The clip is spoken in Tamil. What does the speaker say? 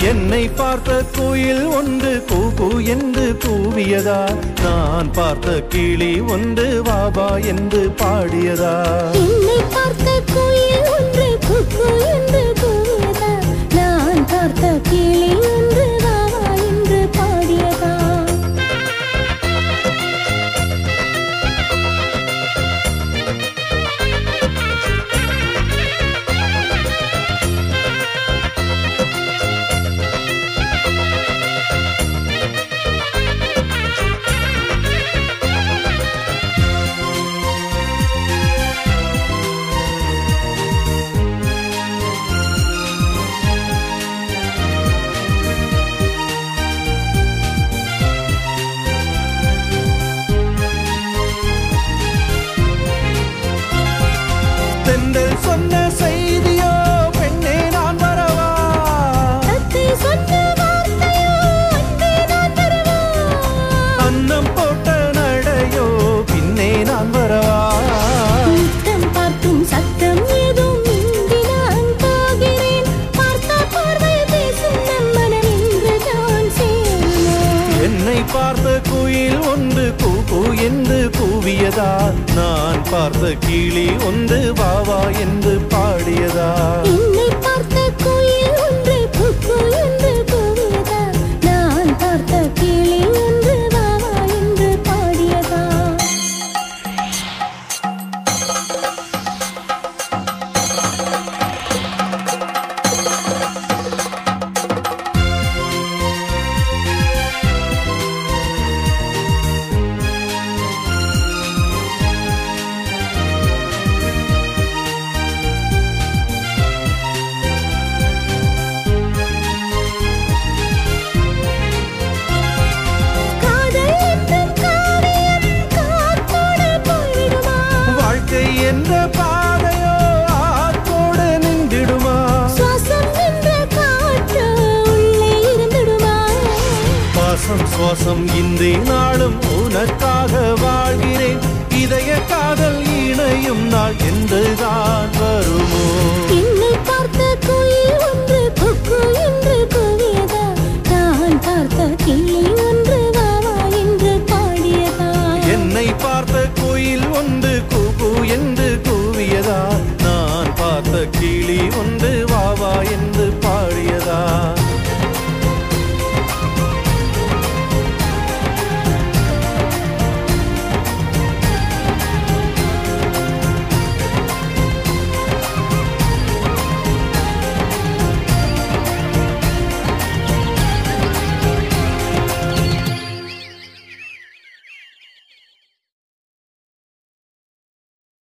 என்னை பார்த்த குயில் ஒன்று கூகு என்று கூவியதா நான் பார்த்த கிளி ஒன்று வாபா என்று பாடியதா என்னை பார்த்த குயில் ஒன்று குக்கு என்று கூவியதா நான் பார்த்த கிளி ஒன்று வாவா என்று பாடியதா தென்றல் சொன்ன செய்தியோ பெண்ணே நான் வரவா தத்தை சொன்ன வார்த்தையோ அன்பே நான் தருவா அன்னம் போட்ட நடையோ பின்னே நான் வரவா முத்தம் பார்க்கும் சத்தம் ஏதும் இன்றி நான் போகிறேன் பார்த்த பார்வை பேசும் நம் மனம் இன்று தான் சேருமோ என்னை பார்த்த குயில் ஒன்று கூகு என்று கூவியதா நான் பார்த்த கிளி ஒன்று வாவா என்று பாடியதா என்னை பார்த்த குயில் ஒன்று குக்கு என்று கூவியதா நான் பார்த்த கிளி ஒன்று வாவா என்று பாடியதா காதல் என்னும் காவியம் காத்தோடு போய்விடுமா வாழ்க்கை என்ற பாதையோ ஆத்தோடு நின்றிடுமா சுவாசம் என்ற காற்று உள்ளே இருந்திடுமா பாசம் சுவாசம் இன்றி நாளும் உனக்காக வாழ்கிறேன் இதய காதல் இணையும் நாள் என்றுதான் வருமோ என்னை